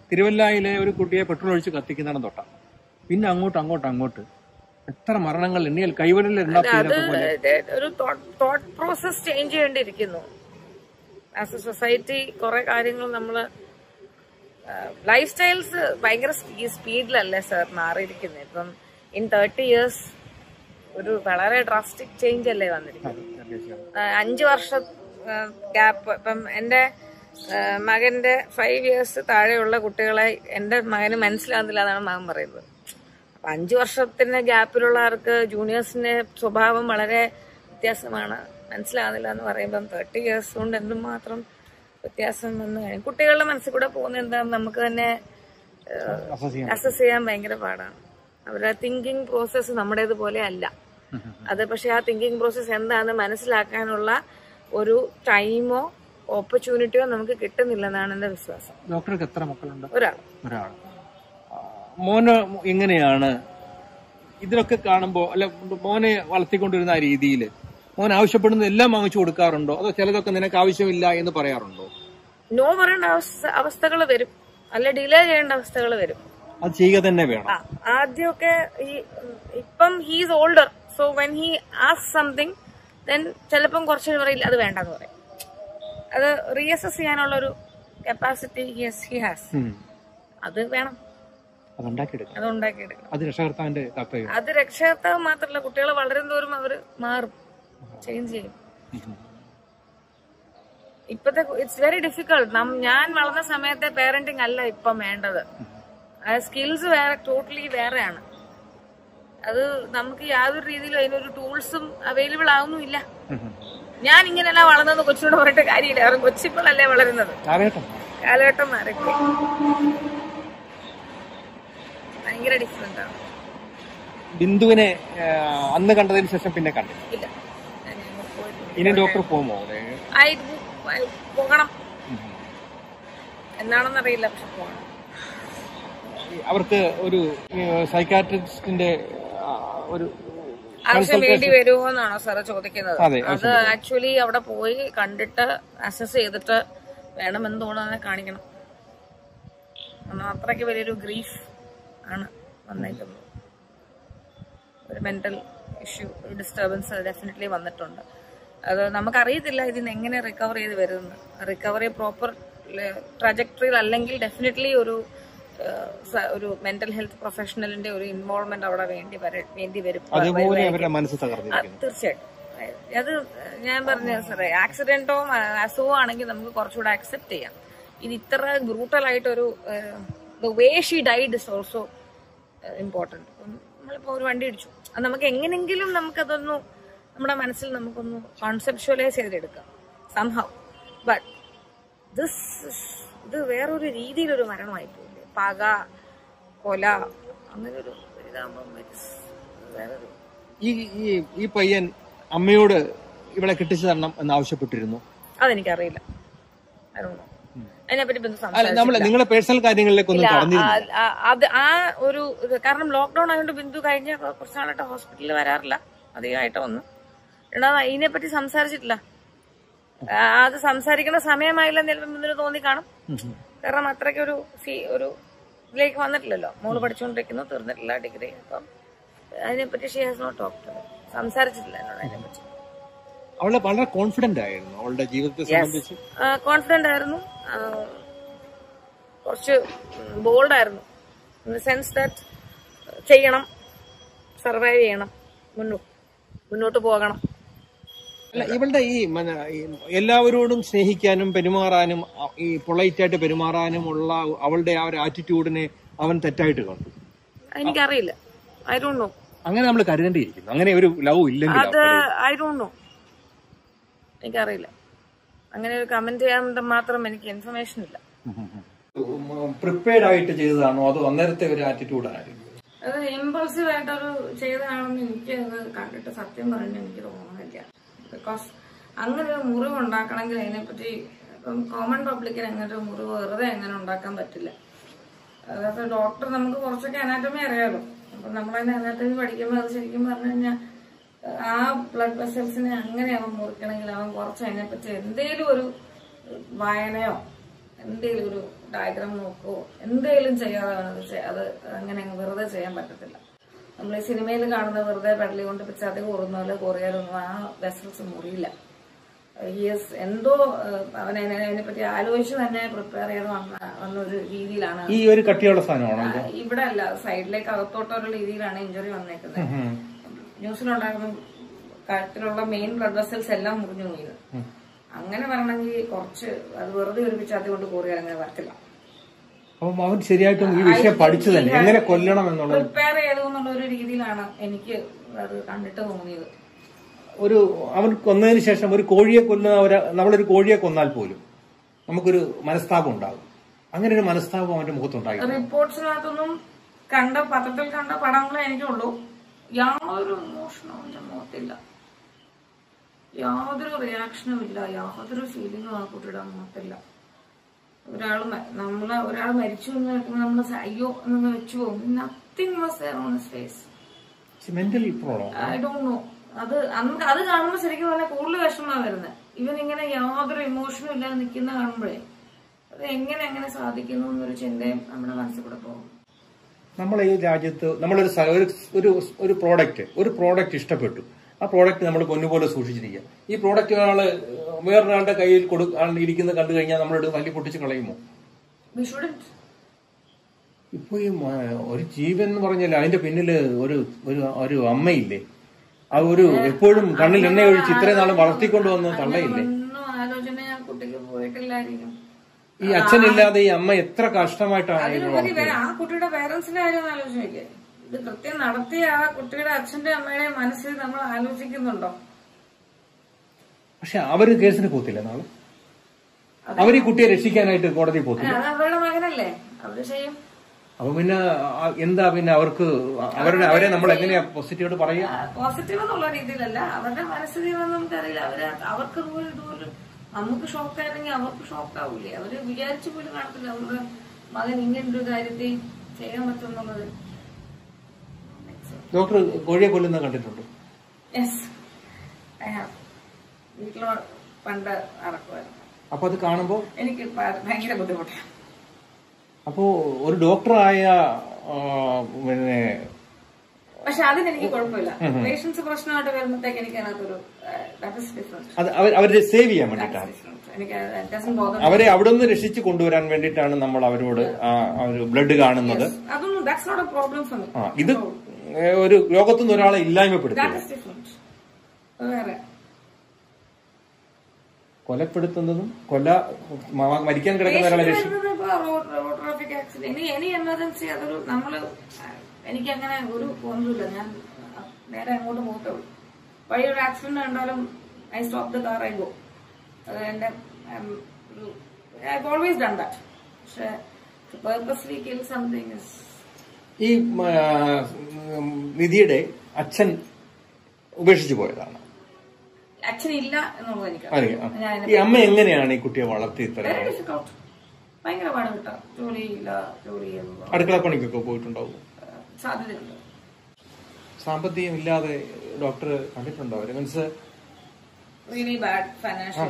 തിരുവല്ലായിലെ ഒരു കുട്ടിയെ പെട്രോൾ ഒഴിച്ച് കത്തിക്കുന്നതാണ് തൊട്ട പിന്നെ അങ്ങോട്ട് അങ്ങോട്ട് അങ്ങോട്ട് എത്ര മരണങ്ങൾ എണ്ണിയാൽ കൈവരലിൽ എണ്ണാത്ത അത് ഒരു തോട്ട് പ്രോസസ് ചേഞ്ച് ചെയ്യേണ്ടിയിരിക്കുന്നു ആസ് എ സൊസൈറ്റി കുറെ കാര്യങ്ങൾ നമ്മള് ലൈഫ് സ്റ്റൈൽസ് ഭയങ്കര സ്പീഡിലല്ലേ സാർ മാറിയിരിക്കുന്നത് ഇപ്പം ഇൻ തേർട്ടി ഇയേഴ്സ് ഒരു വളരെ ഡ്രാസ്റ്റിക് ചേഞ്ച് അല്ലേ വന്നിരിക്കുന്നത് ആ, അഞ്ച് വർഷം ഗ്യാപ്പ് ഇപ്പം എന്റെ ആ, മകന്റെ ഫൈവ് ഇയേഴ്സ് താഴെയുള്ള കുട്ടികളെ എന്റെ മകന് മനസ്സിലാകുന്നില്ല എന്നാണ് മകൻ പറയുന്നത് അപ്പൊ അഞ്ചു വർഷത്തിന്റെ ഗ്യാപ്പിലുള്ളവർക്ക് ജൂനിയേഴ്സിന്റെ സ്വഭാവം വളരെ വ്യത്യാസമാണ് മനസ്സിലാകുന്നില്ല എന്ന് പറയുമ്പം തേർട്ടി ഇയേഴ്സ് കൊണ്ട് എന്തുമാത്രം വ്യത്യാസം വന്നു കഴിഞ്ഞു കുട്ടികളുടെ മനസ്സിൽ കൂടെ പോകുന്ന എന്താന്ന് നമുക്ക് തന്നെ അസസ് ചെയ്യാൻ ഭയങ്കര പാടാണ് അവരുടെ തിങ്കിങ് പ്രോസസ്സ് നമ്മുടേതുപോലെ അല്ല അത് പക്ഷെ ആ തിങ്കിങ് പ്രോസസ്സ് എന്താണെന്ന് മനസ്സിലാക്കാനുള്ള ഒരു ടൈമോ ഓപ്പർച്യൂണിറ്റിയോ നമുക്ക് കിട്ടുന്നില്ലെന്നാണ് എന്റെ വിശ്വാസം ഡോക്ടർക്ക് എത്ര മക്കളുണ്ട് ഒരാൾ ഒരാൾ മോന് എങ്ങനെയാണ് ഇതിലൊക്കെ കാണുമ്പോ അല്ല മോനെ വളർത്തിക്കൊണ്ടിരുന്ന ആ രീതിയിൽ മോൻ ആവശ്യപ്പെടുന്ന എല്ലാം വാങ്ങിച്ചു കൊടുക്കാറുണ്ടോ അതോ ചിലതൊക്കെ നിനക്ക് ആവശ്യമില്ല എന്ന് പറയാറുണ്ടോ നോ പറയേണ്ട അവസ്ഥ അവസ്ഥകൾ വരും അല്ല ഡിലേ ചെയ്യേണ്ട അവസ്ഥകൾ വരും അത് ചെയ്യുക തന്നെ വേണം ആ ആദ്യമൊക്കെ ഈ ഉം, ഇപ്പം he's older so when he as something then ചിലപ്പം കുറച്ച് പറയില്ല അത് വേണ്ടെന്ന് പറയും അത് റീഅസസ് ചെയ്യാനുള്ള ഒരു കപ്പാസിറ്റി യെസ് ഹി ഹാസ് ഉം. അത് വേണം അത് ഉണ്ടാക്കിയെടുക്കണം അത് ഉണ്ടാക്കിയെടുക്കണം അത് രക്ഷകർത്താവിന്റെ കർത്തവ്യം അത് രക്ഷകർത്താവ് മാത്രമല്ല കുട്ടികൾ വളരും തോറും അവര് മാറും ചേഞ്ച് ചെയ്യും ഇപ്പത്തെ ഇറ്റ്സ് വെരി ഡിഫിക്കൾട്ട് ഞാൻ വളർന്ന സമയത്തെ പേരന്റിങ് അല്ല ഇപ്പം വേണ്ടത് സ്കിൽസ് വേറെ ടോട്ടലി വേറെയാണ് അത് നമുക്ക് യാതൊരു രീതിയിലും അതിനൊരു ടൂൾസും അവൈലബിൾ ആവുന്നുമില്ല ഞാൻ ഇങ്ങനെയല്ല വളർന്നത് കൊച്ചിനോട് പറഞ്ഞിട്ട് കാര്യമില്ല കാരണം കൊച്ചിപ്പോഴല്ലേ വളരുന്നത് കാലഘട്ടം കാലഘട്ടം മാറിപ്പോയി ഭയങ്കര ഡിഫറെന്റ് ആണ് ബിന്ദുവിനെ ആ, അന്ന് കണ്ടതിന് ശേഷം പിന്നെ കണ്ടില്ല ഇല്ല ഞാൻ അങ്ങോട്ട് പോയിട്ടില്ല. ഇനി ഡോക്ടർ പോകുമോ അവിടെ? ആയി ആയി പോകണം എന്താണെന്നറിയില്ല പക്ഷെ പോകണം ഈ അവർക്ക് ഒരു സൈക്കാട്രിസ്റ്റിന്റെ ഒരു ആവശ്യം വേണ്ടി വരുമോ എന്നാണോ സാറ് ചോദിക്കുന്നത് അതെ, അത് ആക്ച്വലി അവിടെ പോയി കണ്ടിട്ട് അസസ് ചെയ്തിട്ട് വേണം എന്തുകൊണ്ടാണ് കാണിക്കണം കാരണം അത്രയ്ക്ക് വലിയൊരു ഗ്രീഫ് ആണ് വന്നേക്കുന്നത് ഒരു മെന്റൽ ഇഷ്യൂ ഒരു ഡിസ്റ്റർബൻസ് ഡെഫിനറ്റ്ലി വന്നിട്ടുണ്ട് അത് നമുക്കറിയത്തില്ല ഇതിന് എങ്ങനെ റിക്കവർ ചെയ്ത് വരുന്നത് റിക്കവറി പ്രോപ്പർ ട്രജക്ടറിയിൽ അല്ലെങ്കിൽ ഡെഫിനറ്റ്ലി ഒരു ഏഹ്, സ- ഒരു മെന്റൽ ഹെൽത്ത് പ്രൊഫഷണലിന്റെ ഒരു ഇൻവോൾവ്മെന്റ് അവിടെ വേണ്ടി വര- വേണ്ടി വരും അതുപോലെ അവരുടെ മനസ്സ് തകർന്നിരിക്കുന്നു തീർച്ചയായിട്ടും അത് ഞാൻ പറഞ്ഞ സാറേ ആക്സിഡന്റോ അസുഖമോ ആണെങ്കിൽ നമുക്ക് കുറച്ചുകൂടെ അക്സെപ്റ്റ് ചെയ്യാം ഇത് ഇത്ര ബ്രൂട്ടൽ ആയിട്ടൊരു the way she died is also important നമ്മളിപ്പോ ഒരു വണ്ടി ഇടിച്ചു അത് നമുക്ക് എങ്ങനെങ്കിലും നമുക്കതൊന്നു നമ്മുടെ മനസ്സിൽ നമുക്കൊന്ന് കോൺസെപ്ച്വലൈസ് ചെയ്തെടുക്കാം സംഭവം ബട്ട് ദിസ് ഇത് വേറൊരു രീതിയിലൊരു മരണമായി പോയില്ലേ പക കൊല അങ്ങനെ ഒരു ഇതാകുമ്പോൾ വേറൊരു ഈ ഈ ഈ പയ്യൻ അമ്മയോട് ഇവളെ കെട്ടിച്ചു തരണം എന്ന് ആവശ്യപ്പെട്ടിരുന്നു അതെനിക്കറിയില്ല അറിയണോ അതിനെപ്പറ്റി ഇപ്പൊ ഒന്നും അല്ല നമ്മളെ നിങ്ങളെ പേഴ്സണൽ കാര്യങ്ങളിലേക്കൊന്നും സംസാരിച്ചില്ല. കടന്നിരുന്നു ആ, ആ, അത് ആ ഒരു ഇത് കാരണം ലോക്ക്ഡൌൺ ആയതുകൊണ്ട് ബിന്ദു കഴിഞ്ഞ കുറച്ച് നാളായിട്ട് ഹോസ്പിറ്റലിൽ വരാറില്ല അധികമായിട്ട് ഒന്നും രണ്ടാമത് അതിനെപ്പറ്റി സംസാരിച്ചിട്ടില്ല ആ, അത് സംസാരിക്കേണ്ട സമയമായില്ല ചിലപ്പോൾ ബിന്ദുവിന് തോന്നി കാണും കാരണം അത്രയ്ക്ക് ഒരു സി ഒരു ഇതിലേക്ക് വന്നിട്ടില്ലല്ലോ മോള് പഠിച്ചുകൊണ്ടിരിക്കുന്നു തീർന്നിട്ടില്ല ഡിഗ്രി അപ്പം അതിനെപ്പറ്റി ഷീ ഹാസ് നോട്ട് ടോക്ക് സംസാരിച്ചിട്ടില്ല എന്നോട് അതിനെപ്പറ്റി അവള് വളരെ കോൺഫിഡന്റ് ആയിരുന്നു അവളുടെ ജീവിതത്തെ സംബന്ധിച്ച് കോൺഫിഡന്റ് ആയിരുന്നു ആ, കുറച്ച് ബോൾഡ് ആയിരുന്നു ഇൻ ദ സെൻസ് ദാറ്റ് ചെയ്യണം സർവൈവ് ചെയ്യണം മുന്നോട്ട് മുന്നോട്ട് പോകണം അല്ല ഇവളുടെ ഈ മന- ഈ എല്ലാവരോടും സ്നേഹിക്കാനും പെരുമാറാനും അ- ഈ പൊളൈറ്റ് ആയിട്ട് പെരുമാറാനും ഉള്ള അവളുടെ ആ ഒരു ആറ്റിറ്റ്യൂഡിനെ അവൻ തെറ്റായിട്ട് കണ്ടു എനിക്കറിയില്ല ഐ ഡോണ്ട് നോ അങ്ങനെ നമ്മൾ കരുതേണ്ടിയിരിക്കുന്നു അങ്ങനെ ഒരു ലവ് ഇല്ലെങ്കിൽ അത് ഐ ഡോണ്ട് നോ എനിക്കറിയില്ല അങ്ങനെ ഒരു കമന്റ് ചെയ്യാൻ മാത്രം എനിക്ക് ഇൻഫർമേഷൻ ഇല്ല പ്രിപ്പയർഡ് ആയിട്ട് ചെയ്തതാണോ അതോ അന്നേരത്തെ ഒരു ആറ്റിറ്റ്യൂഡായിരുന്നു അത് ഇമ്പൾസീവ് ആയിട്ടൊരു ചെയ്തതാണെന്ന് എനിക്ക് അത് കണ്ടിട്ട് സത്യം പറഞ്ഞു എനിക്ക് തോന്നുന്നില്ല ബിക്കോസ് അങ്ങനെ ഒരു മുറിവ് ഉണ്ടാക്കണമെങ്കിൽ അതിനെപ്പറ്റി ഇപ്പം കോമൺ പബ്ലിക്കിന് അങ്ങനെ ഒരു മുറിവ് വെറുതെ എങ്ങനെ ഉണ്ടാക്കാൻ പറ്റില്ല അതായത് ഡോക്ടർ നമുക്ക് കുറച്ചൊക്കെ അനാറ്റമി അറിയാലോ അപ്പൊ നമ്മളതിന് അനാറ്റമി പഠിക്കുമ്പോൾ അത് ശരിക്കും പറഞ്ഞു കഴിഞ്ഞാൽ ആ ബ്ലഡ് വെസൽസിനെ അങ്ങനെ അവൻ മുറിക്കണമെങ്കിൽ അവൻ കുറച്ച് അതിനെപ്പറ്റി എന്തേലും ഒരു വായനയോ എന്തെങ്കിലും ഒരു ഡയഗ്രാം നോക്കുവോ എന്തെങ്കിലും ചെയ്യാതെ അവനത് ചെ- അത് അങ്ങനെ അങ്ങ് വെറുതെ ചെയ്യാൻ പറ്റത്തില്ല നമ്മൾ ഈ സിനിമയിൽ കാണുന്ന വെറുതെ പെടലി കൊണ്ട് പിച്ചാത്തി കോറുന്ന പോലെ കോറിയാലൊന്നും ആ വെസൽസ് മുറിയില്ല യെസ് എന്തോ ഏഹ്, അവൻ അതിനെ അതിനെപ്പറ്റി ആലോചിച്ച് തന്നെ പ്രിപ്പയർ ചെയ്ത് വന്ന വന്ന ഒരു രീതിയിലാണ് ഈ ഒരു കട്ടിയുള്ള സാധനമാണോ ആ, ഇവിടെ അല്ല സൈഡിലേക്ക് അകത്തോട്ടുള്ള രീതിയിലാണ് ഇഞ്ചുറി വന്നേക്കുന്നത് ന്യൂസിലുണ്ടായിരുന്ന കഴുത്തിലുള്ള മെയിൻ ബ്ലഡ് വെസൽസ് എല്ലാം മുറിഞ്ഞു പോയത് അങ്ങനെ വരണമെങ്കിൽ കുറച്ച് അത് വെറുതെ ഒരു പിച്ചാത്തി കൊണ്ട് കോറിയാൽ അങ്ങനെ വരത്തില്ല അപ്പം അവൻ ശരിയായിട്ടും ഈ വിഷയം പഠിച്ചു തന്നെ എങ്ങനെ കൊല്ലണം എന്നുള്ളത് പ്രിപ്പയർ ചെയ്തു എന്നുള്ള ഒരു രീതിയിലാണ് എനിക്ക് അത് കണ്ടിട്ട് തോന്നിയത് ഒരു അവൻ കൊന്നതിന് ശേഷം ഒരു കോഴിയെ കൊല്ലുന്ന ഒരു നമ്മളൊരു കോഴിയെ കൊന്നാൽ പോലും നമുക്കൊരു മനസ്താപം ഉണ്ടാകും അങ്ങനെ ഒരു മനസ്താപം അവന്റെ മുഖത്തുണ്ടായി റിപ്പോർട്ട്സിനകത്തൊന്നും കണ്ട പത്രത്തിൽ കണ്ട പടങ്ങളെ എനിക്കുള്ളൂ യാതൊരു ഇമോഷനും എന്റെ മുഖത്തില്ല യാതൊരു റിയാക്ഷനും ഇല്ല യാതൊരു ഫീലിംഗും ആ കുട്ടിയുടെ മുഖത്തില്ല ഒരാൾ നമ്മള് ഒരാൾ മരിച്ചു എന്ന് കേൾക്കുമ്പോൾ നമ്മൾ അയ്യോ എന്ന് വെച്ചു പോകും nothing was there on face mental problem I don't know അത് അന്ന് അത് കാണുമ്പോൾ ശരിക്കും പറഞ്ഞാൽ കൂടുതൽ വിഷമമാണ് വരുന്നത് ഇവൻ ഇങ്ങനെ യാതൊരു ഇമോഷനും ഇല്ലാതെ നിൽക്കുന്ന കാണുമ്പോഴേ അത് എങ്ങനെ എങ്ങനെ സാധിക്കുന്നു എന്നൊരു ചിന്തയും നമ്മുടെ മനസ്സിൽ കൂടെ പോകും നമ്മളെ ഈ രാജ്യത്ത് നമ്മളൊരു സ- ഒരു ഒരു ഒരു പ്രോഡക്റ്റ് ഒരു പ്രോഡക്റ്റ് ഇഷ്ടപ്പെട്ടു ആ പ്രോഡക്റ്റ് നമ്മൾ പൊന്നുപോലെ സൂക്ഷിച്ചിരിക്കുക ഈ പ്രോഡക്റ്റ് ഒരാള് വേറൊരാളുടെ കയ്യിൽ കൊടു ആൾ ഇരിക്കുന്നത് കണ്ടു കഴിഞ്ഞാൽ നമ്മളോട് വലിയ പൊട്ടിച്ച് കളയുമോ വി ഷുഡൻറ്റ് ഇപ്പൊ ഈ മ- ഒരു ജീവൻ എന്ന് പറഞ്ഞാൽ അതിന്റെ പിന്നില് ഒരു ഒരു ഒരു അമ്മയില്ലേ ആ ഒരു എപ്പോഴും കണ്ണിൽ എണ്ണ ഒഴിച്ച് ഇത്രയും നാളും വളർത്തിക്കൊണ്ട് വന്ന തള്ളയില്ലേ ഒന്നും ആലോചന ആ കുട്ടിക്ക് പോയിട്ടില്ലായിരിക്കും ഈ അച്ഛനില്ലാതെ ഈ അമ്മ എത്ര കഷ്ടമായിട്ടാണ് ഇത് അതിലുപരി വരെ ആ കുട്ടിയുടെ പേരൻസിന്റെ കാര്യം ഒന്ന് ആലോചിച്ച് നോക്കിയേ ഇത് കൃത്യം നടത്തിയ ആ കുട്ടിയുടെ അച്ഛന്റെ അമ്മയുടെ മനസ്സിൽ നമ്മൾ ആലോചിക്കുന്നുണ്ടോ പക്ഷെ അവര് കേസിന് പോത്തില്ല നാളെ അവർ ഈ കുട്ടിയെ രക്ഷിക്കാനായിട്ട് കോടതി പോത്തില്ല അത് അവരുടെ മകനല്ലേ അവര് ചെയ്യും അപ്പൊ പിന്നെ ആ, എന്താ പിന്നെ അവർക്ക് അവരുടെ അവരെ നമ്മൾ എങ്ങനെയാ പോസിറ്റീവായിട്ട് പറയുക പോസിറ്റീവ് എന്നുള്ള രീതിയിലല്ല അവരുടെ മനസ്സിൽ നമുക്കറിയില്ല അവര് അവർക്ക് ഇതുപോലെ ഇതുപോലെ നമുക്ക് ഷോക്ക് ആയിരുന്നെങ്കിൽ അവർക്ക് ഷോക്ക് ആവൂലേ അവര് വിചാരിച്ചു പോലും കാണത്തില്ല അവരുടെ മകൻ ഇങ്ങനെ ഒരു കാര്യത്തിൽ ചെയ്യാൻ പറ്റുന്നുള്ളത് ഡോക്ടർ കോഴിയെ കൊല്ലുന്ന കണ്ടിട്ടുണ്ട് യെസ് ഐ ഹാവ് വീട്ടിലോ പണ്ട് നടക്കുമായിരുന്നു അപ്പൊ അത് കാണുമ്പോ എനിക്ക് ഭ- ഭയങ്കര ബുദ്ധിമുട്ടാണ് അപ്പോ ഒരു ഡോക്ടറായ ആ, പിന്നെ പക്ഷെ അതിനെനിക്ക് കുഴപ്പമില്ല പേഷ്യൻസ് പ്രശ്നമായിട്ട് വരുമ്പോഴത്തേക്ക് എനിക്ക് അതിനകത്തൊരു ദാറ്റ് ഇസ് ഡിഫറെന്റ് അത് അവർ അവരെ സേവ് ചെയ്യാൻ വേണ്ടിയിട്ടാണ് എനിക്ക് ഡസൻ ബോധം അവരെ അവിടെ നിന്ന് രക്ഷിച്ചു കൊണ്ടുവരാൻ വേണ്ടിയിട്ടാണ് നമ്മൾ അവരോട് ആ ആ ഒരു ബ്ലഡ് കാണുന്നത് അതൊന്നും that's not a problem for me ആ ഇത് ഏ, ഒരു ലോകത്തുനിന്ന് ഒരാളെ ഇല്ലായ്മപ്പെടുത്തുക ദാറ്റ് ഇസ് ഡിഫറെന്റ് വേറെ കൊലപ്പെടുത്തുന്നതും കൊല മ- മരിക്കാൻ കിടക്കുന്ന ഒരാളെ രക്ഷി റോഡ് ട്രാഫിക് ആക്സിഡന്റ് ഇനി എനി എമർജൻസി അതൊരു നമ്മള് എനിക്ക് അങ്ങനെ ഒരു ഒന്നുമില്ല ഞാൻ നേരെ അങ്ങോട്ട് പോകത്തേ ഉള്ളൂ വഴി ഒരു ആക്സിഡന്റ് കണ്ടാലും I stop the car I go അത് എന്റെ ഐ ഓൾവേസ് ഡൺ ദാറ്റ് പക്ഷെ പേർപ്പസ്ലി കിൽ സംതിങ് ഇസ് ഈ ആ, ഉം, നിധിയുടെ അച്ഛൻ ഉപേക്ഷിച്ചു പോയതാണ് അച്ഛനില്ല എന്നുള്ളത് എനിക്ക് അറിയാം ആ. ഞാൻ ഈ അമ്മ എങ്ങനെയാണ് ഈ കുട്ടിയെ വളർത്തി ഇത്ര വെരി ഡിഫിക്കൗട്ട് ഭയങ്കര പാട് കിട്ടാം ജോലിയില്ല ജോലി ചെയ്യുമ്പോൾ അടുക്കള പണിക്കൊക്കെ പോയിട്ടുണ്ടാവും സാധ്യതയുണ്ട് സാമ്പത്തികം ഇല്ലാതെ ഡോക്ടർ കണ്ടിട്ടുണ്ടോ അവര് മീൻസ് റിയലി ബാഡ് ഫൈനാൻഷ്യൽ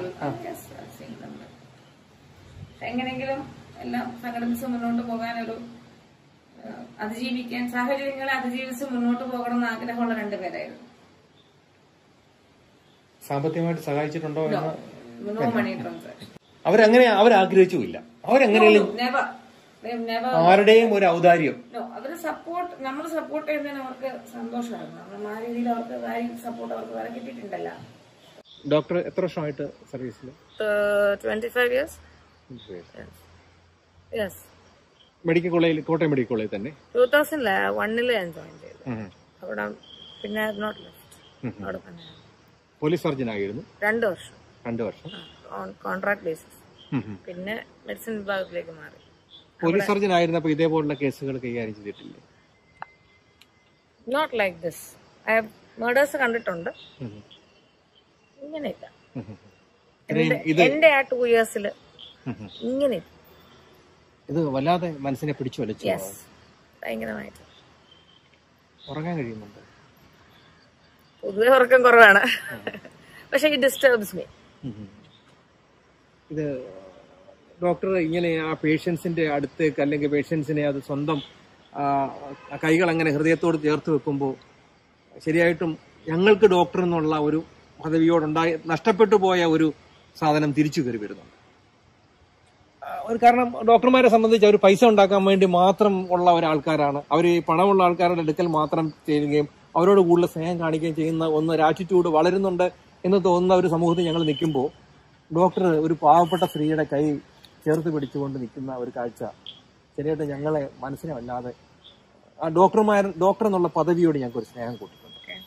എങ്ങനെങ്കിലും എല്ലാം സംഘടിപ്പിച്ച് മുന്നോട്ട് പോകാനൊരു ആ, അതിജീവിക്കാൻ സാഹചര്യങ്ങളെ അതിജീവിച്ച് മുന്നോട്ട് പോകണം എന്ന് ആഗ്രഹമുള്ള രണ്ടുപേരായിരുന്നു സാമ്പത്തികമായിട്ട് സഹായിച്ചിട്ടുണ്ടോ എന്ന് നോ മണി ട്രാൻസാക്ഷൻ അവരങ്ങനെ അവരാഗ്രഹിച്ചുമില്ല അവരെങ്ങനെയും നെവർ നെവർ ആരുടെയും ഒരു ഔദാര്യം നോ അവര് സപ്പോർട്ട് നമ്മൾ സപ്പോർട്ട് ചെയ്യുന്നതിന് അവർക്ക് സന്തോഷമായിരുന്നു നമ്മൾ ആ രീതിയിൽ അവർക്ക് സപ്പോർട്ട് അവർക്ക് വേറെ കിട്ടിയിട്ടുണ്ടല്ലോ ഡോക്ടർ എത്ര വർഷമായിട്ട് സർവീസിൽ twenty five years yes medical കോളേജിൽ കോട്ടയം മെഡിക്കൽ കോളേജിൽ തന്നെ ടൂ തൗസൻഡ് വണ്ണില് ഞാൻ ജോയിൻ ചെയ്തു ഉം. അവിടെ പിന്നെ നോട്ട് ലെഫ്റ്റ് അവിടെ തന്നെ പോലീസ് സർജൻ ആയിരുന്നു രണ്ട് വർഷം രണ്ടു വർഷം ഓൺ കോൺട്രാക്ട് ബേസിസ് ഉം, ഉം. പിന്നെ മെഡിസിൻ വിഭാഗത്തിലേക്ക് മാറി പോലീസ് സർജൻ ആയിരുന്നപ്പോ ഇതേപോലുള്ള കേസുകൾ കൈകാര്യം ചെയ്തിട്ടില്ലേ not like this I have murders കണ്ടിട്ടുണ്ട് ഉം. ഇങ്ങനെയില്ല ഉം, ഉം. ഇത്രയും എന്റെ- ഇത് എന്റെ ആ ടു ഇയേഴ്സിൽ ഉം, ഉം. ഇങ്ങനെ ഇത് വല്ലാതെ മനസ്സിനെ പിടിച്ചു വലിച്ചു യെസ് ഭയങ്കരമായിട്ട് ഉറങ്ങാൻ കഴിയുന്നുണ്ട് പൊതുവെ ഉറക്കം കുറവാണ് പക്ഷെ ഈ ഡിസ്റ്റർബ്സ് മീ ഉം, ഉം. ഇത് ഡോക്ടർ ഇങ്ങനെ ആ പേഷ്യൻസിന്റെ അടുത്തേക്ക് അല്ലെങ്കിൽ പേഷ്യൻസിനെ അത് സ്വന്തം ആ, കൈകൾ അങ്ങനെ ഹൃദയത്തോട് ചേർത്ത് വെക്കുമ്പോൾ ശരിയായിട്ടും ഞങ്ങൾക്ക് ഡോക്ടർ എന്നുള്ള ഒരു പദവിയോടുണ്ടായി നഷ്ടപ്പെട്ടു പോയ ഒരു സാധനം തിരിച്ചു കയറി വരുന്നുണ്ട് ആ, ഒരു കാരണം ഡോക്ടർമാരെ സംബന്ധിച്ച് അവർ പൈസ ഉണ്ടാക്കാൻ വേണ്ടി മാത്രം ഉള്ള ഒരാൾക്കാരാണ് അവർ പണമുള്ള ആൾക്കാരുടെ അടുക്കൽ മാത്രം ചെയ്യുകയും അവരോട് കൂടുതൽ സ്നേഹം കാണിക്കുകയും ചെയ്യുന്ന ഒന്ന് ഒരു ആറ്റിറ്റ്യൂഡ് വളരുന്നുണ്ട് എന്ന് തോന്നുന്ന ഒരു സമൂഹത്തിൽ ഞങ്ങൾ നിൽക്കുമ്പോൾ ഡോക്ടർ ഒരു പാവപ്പെട്ട സ്ത്രീയുടെ കൈ ചേർത്ത് പിടിച്ചുകൊണ്ട് നിൽക്കുന്ന ഒരു കാഴ്ച ശരിയായിട്ട് ഞങ്ങളെ മനസ്സിനെ വല്ലാതെ ആ ഡോക്ടർമാർ ഡോക്ടർ എന്നുള്ള പദവിയോട് ഞങ്ങൾക്ക് ഒരു സ്നേഹം കൂട്ടിയിട്ടുണ്ട്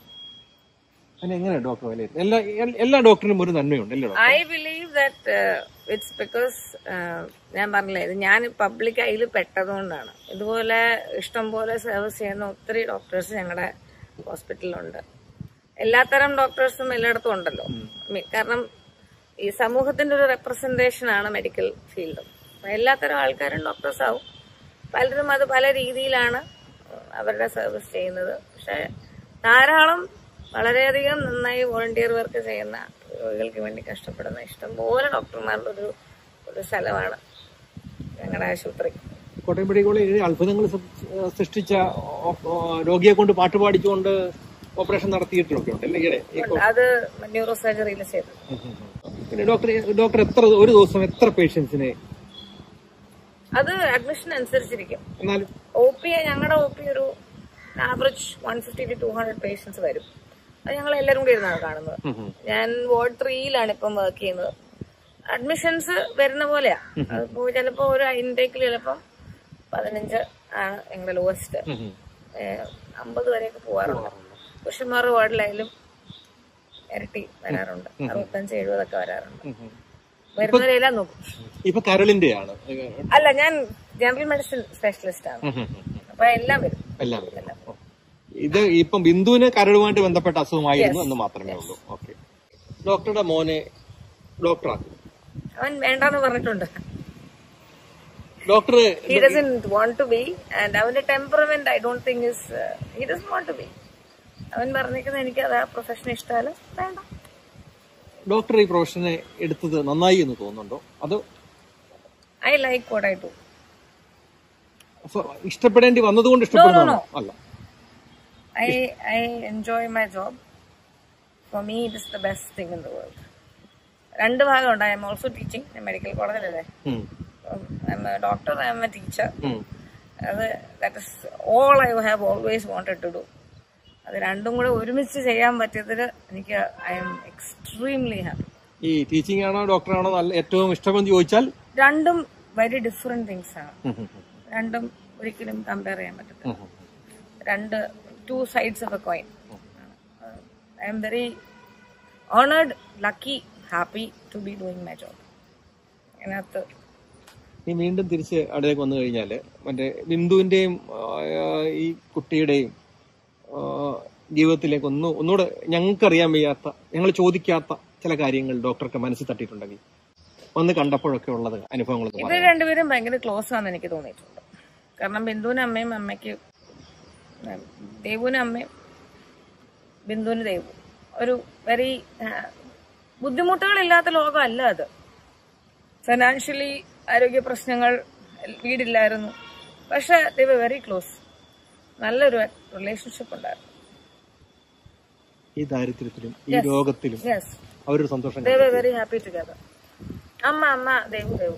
അതിന് എങ്ങനെയാണ് ഡോക്ടർ വിലയിരുത്തുന്നത് എല്ലാ എൽ- എല്ലാ ഡോക്ടറിനും ഒരു നന്മയുണ്ട് അല്ലേ doctor I believe that it's because ഞാൻ പറഞ്ഞില്ലേ ഇത് ഞാൻ പബ്ലിക് അതിൽ പെട്ടതുകൊണ്ടാണ് ഇതുപോലെ ഇഷ്ടം പോലെ സർവീസ് ചെയ്യുന്ന ഒത്തിരി ഡോക്ടേഴ്സ് ഞങ്ങളുടെ ഹോസ്പിറ്റലിലുണ്ട് എല്ലാത്തരം ഡോക്ടേഴ്സും എല്ലായിടത്തും ഉണ്ടല്ലോ മി- കാരണം ഈ സമൂഹത്തിന്റെ ഒരു റെപ്രസെന്റേഷൻ ആണ് മെഡിക്കൽ ഫീൽഡ് എല്ലാത്തരം ആൾക്കാരും ഡോക്ടേഴ്സ് ആവും പലരും അത് പല രീതിയിലാണ് അവരുടെ സർവീസ് ചെയ്യുന്നത് പക്ഷെ ധാരാളം വളരെയധികം നന്നായി വോളണ്ടിയർ വർക്ക് ചെയ്യുന്ന രോഗികൾക്ക് വേണ്ടി കഷ്ടപ്പെടുന്ന ഇഷ്ടംപോലെ ഡോക്ടർമാരുടെ ഒരു ഒരു സ്ഥലമാണ് ഞങ്ങളുടെ ആശുപത്രി കോട്ടയം മെഡിക്കൽ കോളേജ് ഏഴ് അത്ഭുതങ്ങൾ സൃ- സൃഷ്ടിച്ച ഓ- ഓ- രോഗിയെ കൊണ്ട് പാട്ട് പാടിച്ചുകൊണ്ട് ഓപ്പറേഷൻ നടത്തിയിട്ടൊക്കെ ഉണ്ട് അല്ലേ ഈയിടെ? ഈ കോ- അത് ന്യൂറോ സർജറിയിൽ ചെയ്തത് പിന്നെ ഡോക്ടർ ഡോക്ടർ എത്ര ഒരു ദിവസം എത്ര പേഷ്യൻസിനെ അത് അഡ്മിഷൻ അനുസരിച്ചിരിക്കും എന്നാലും ഒ പി ഞങ്ങളുടെ ഒ പി ഒരു average one fifty to two hundred patients വരും അത് ഞങ്ങൾ എല്ലാവരും കൂടി ഇരുന്നാണ് കാണുന്നത് ഞാൻ വാർഡ് ത്രീയിലാണ് ഇപ്പം വർക്ക് ചെയ്യുന്നത് അഡ്മിഷൻസ് വരുന്ന പോലെയാ അതിപ്പോ ചിലപ്പോ ഒരു ഇൻടേക്കിൽ ചിലപ്പം പതിനഞ്ച് ആണ് ഞങ്ങളുടെ ലോവസ്റ്റ് അമ്പത് വരെയൊക്കെ പോവാറുണ്ട് പുരുഷന്മാരുടെ വാർഡിലായാലും ഇരട്ടി വരാറുണ്ട് അറുപത്തഞ്ച് എഴുപതൊക്കെ വരാറുണ്ട് വരുന്നവരെല്ലാം നോക്കും ഇപ്പൊ കരളിന്റെയാണ് അല്ല ഞാൻ ജനറൽ മെഡിസിൻ സ്പെഷ്യലിസ്റ്റ് ആണ് അപ്പൊ എല്ലാം വരും എല്ലാം ഇത് ഇപ്പം ബിന്ദുവിന് കരളുമായിട്ട് ബന്ധപ്പെട്ട അസുഖമായിരുന്നു എന്ന് മാത്രമേ ഉള്ളൂ ഓക്കെ ഡോക്ടറുടെ മോനെ ഡോക്ടറാക്കി അവൻ വേണ്ടെന്ന് പറഞ്ഞിട്ടുണ്ട് doctor he doesn't want to be and അവന്റെ temperament I don't think is he doesn't want to be അവൻ പറഞ്ഞിരിക്കുന്നത് എനിക്ക് അത് ആ പ്രൊഫഷൻ ഇഷ്ടമല്ല വേണ്ട ഡോക്ടർ ഈ പ്രൊഫഷനെ എടുത്തത് നന്നായി എന്ന് തോന്നുന്നുണ്ടോ അത് I like what I do ഫ- ഇഷ്ടപ്പെടേണ്ടി വന്നതുകൊണ്ട് ഇഷ്ടപ്പെടുന്നതാണോ അല്ല I I enjoy my job for me it is the best thing in the world രണ്ട് ഭാഗമുണ്ട് I'm also teaching medical കോളേജിലല്ലേ ഉം. I'm a doctor I'm a teacher ഉം. അത് that is all I have always wanted to do അത് രണ്ടും കൂടെ ഒരുമിച്ച് ചെയ്യാൻ പറ്റിയതിൽ എനിക്ക് ഐ എം എക്സ്ട്രീംലി ഹാപ്പി ഈ ടീച്ചിങ് ആണോ ഡോക്ടറാണോ നല്ല ഏറ്റവും ഇഷ്ടമെന്ന് ചോദിച്ചാൽ രണ്ടും വെരി ഡിഫറെന്റ് തിങ്സ് ആണ് ഉം, ഉം, ഉം. രണ്ടും ഒരിക്കലും കമ്പയർ ചെയ്യാൻ പറ്റത്തില്ല ഉം, ഉം. രണ്ട് two sides of a coin I'm very honoured lucky happy to be doing my job അതിനകത്ത് ഈ വീണ്ടും തിരിച്ച് അടുത്തേക്ക് വന്നു കഴിഞ്ഞാല് മറ്റേ ബിന്ദുവിന്റെയും ആ, ഈ കുട്ടിയുടെയും ആ, ജീവിതത്തിലേക്ക് ഒന്ന് ഒന്നുകൂടെ ഞങ്ങൾക്കറിയാൻ വയ്യാത്ത ഞങ്ങൾ ചോദിക്കാത്ത ചില കാര്യങ്ങൾ ഡോക്ടർക്ക് മനസ്സിൽ തട്ടിയിട്ടുണ്ടെങ്കിൽ വന്ന് കണ്ടപ്പോഴൊക്കെ ഉള്ളത് അനുഭവങ്ങൾ ഒന്ന് ഇവർ പറയാം രണ്ടുപേരും ഭയങ്കര ക്ലോസ് ആണെന്ന് എനിക്ക് തോന്നിയിട്ടുണ്ട് കാരണം ബിന്ദുവിന് അമ്മയും അമ്മയ്ക്ക് ദേവുവിന് അമ്മയും ബിന്ദുവിന് ദേവു ഒരു വെരി ബുദ്ധിമുട്ടുകളില്ലാത്ത ലോകമല്ല അത് ഫിനാൻഷ്യലി ആരോഗ്യ പ്രശ്നങ്ങൾ വീടില്ലായിരുന്നു പക്ഷെ ദൈവ വെരി ക്ലോസ് നല്ലൊരു റിലേഷൻഷിപ്പ് ഉണ്ടായിരുന്നു ഈ ദാരിദ്ര്യത്തിലും ഈ രോഗത്തിലും യെസ് അവരൊരു സന്തോഷം they were very happy together അമ്മ അമ്മ Devu Devu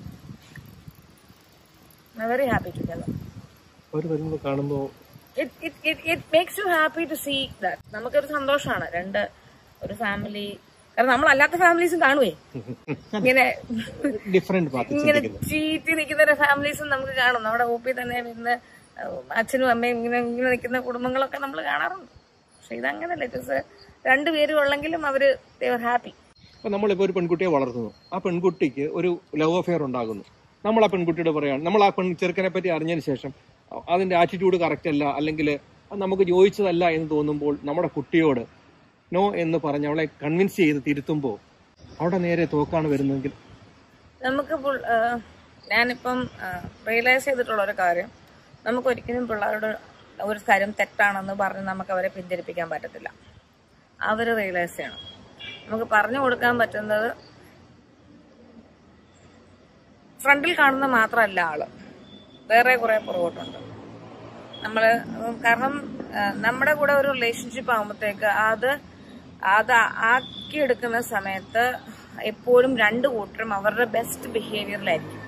very happy together അവർ വരുമ്പോൾ കാണുമ്പോൾ it makes you happy to see that നമുക്കൊരു സന്തോഷമാണ് രണ്ട് ഒരു ഫാമിലി കാരണം നമ്മൾ അല്ലാത്ത ഫാമിലീസും കാണുവേ ഇങ്ങനെ ഡിഫറെന്റ് പാർട്ടി ഇങ്ങനെ ചിന്തിക്കുന്നത് ചീറ്റി നിൽക്കുന്ന ഫാമിലീസും നമുക്ക് കാണും നമ്മുടെ ഊപ്പി തന്നെ വരുന്ന അച്ഛനും അമ്മയും ഇങ്ങനെ ഇങ്ങനെ നിൽക്കുന്ന കുടുംബങ്ങളൊക്കെ നമ്മൾ കാണാറുണ്ട് പക്ഷെ ഇതങ്ങനല്ല ഇറ്റ് രണ്ടുപേരും ഉള്ളെങ്കിലും അവര് ദേവർ ഹാപ്പി അപ്പൊ നമ്മളിപ്പോ ഒരു പെൺകുട്ടിയെ വളർത്തുന്നു ആ പെൺകുട്ടിക്ക് ഒരു ലവ് അഫെയർ ഉണ്ടാകുന്നു നമ്മൾ ആ പെൺകുട്ടിയോട് പറയാണ് നമ്മൾ ആ പെൺ ചെറുക്കനെ പറ്റി അറിഞ്ഞതിന് ശേഷം അ- അതിന്റെ ആറ്റിറ്റ്യൂഡ് കറക്റ്റ് അല്ല അല്ലെങ്കിൽ അത് നമുക്ക് യോജിച്ചതല്ല എന്ന് തോന്നുമ്പോൾ നമ്മുടെ കുട്ടിയോട് നോ എന്ന് പറഞ്ഞ് അവളെ കൺവിൻസ് ചെയ്ത് തിരുത്തുമ്പോൾ അവിടെ നേരെ തോക്കാണ് വരുന്നതെങ്കിൽ നമുക്ക് പുൾ- ആ, ഞാനിപ്പം റിയലൈസ് ചെയ്തിട്ടുള്ള ഒരു കാര്യം നമുക്ക് ഒരിക്കലും പിള്ളേരോട് ഒരു കാര്യം തെറ്റാണെന്ന് പറഞ്ഞ് നമുക്ക് അവരെ പിന്തിരിപ്പിക്കാൻ പറ്റത്തില്ല അവർ റിയലൈസ് ചെയ്യണം നമുക്ക് പറഞ്ഞു കൊടുക്കാൻ പറ്റുന്നത് ഫ്രണ്ടിൽ കാണുന്ന മാത്രമല്ല ആള് വേറെ കുറെ പുറകോട്ടുണ്ട് നമ്മള് കാരണം ആ, നമ്മുടെ കൂടെ ഒരു റിലേഷൻഷിപ്പ് ആകുമ്പോഴത്തേക്ക് അത് അത് ആക്കിയെടുക്കുന്ന സമയത്ത് എപ്പോഴും രണ്ട് കൂട്ടരും അവരുടെ ബെസ്റ്റ് ബിഹേവിയറിലായിരിക്കും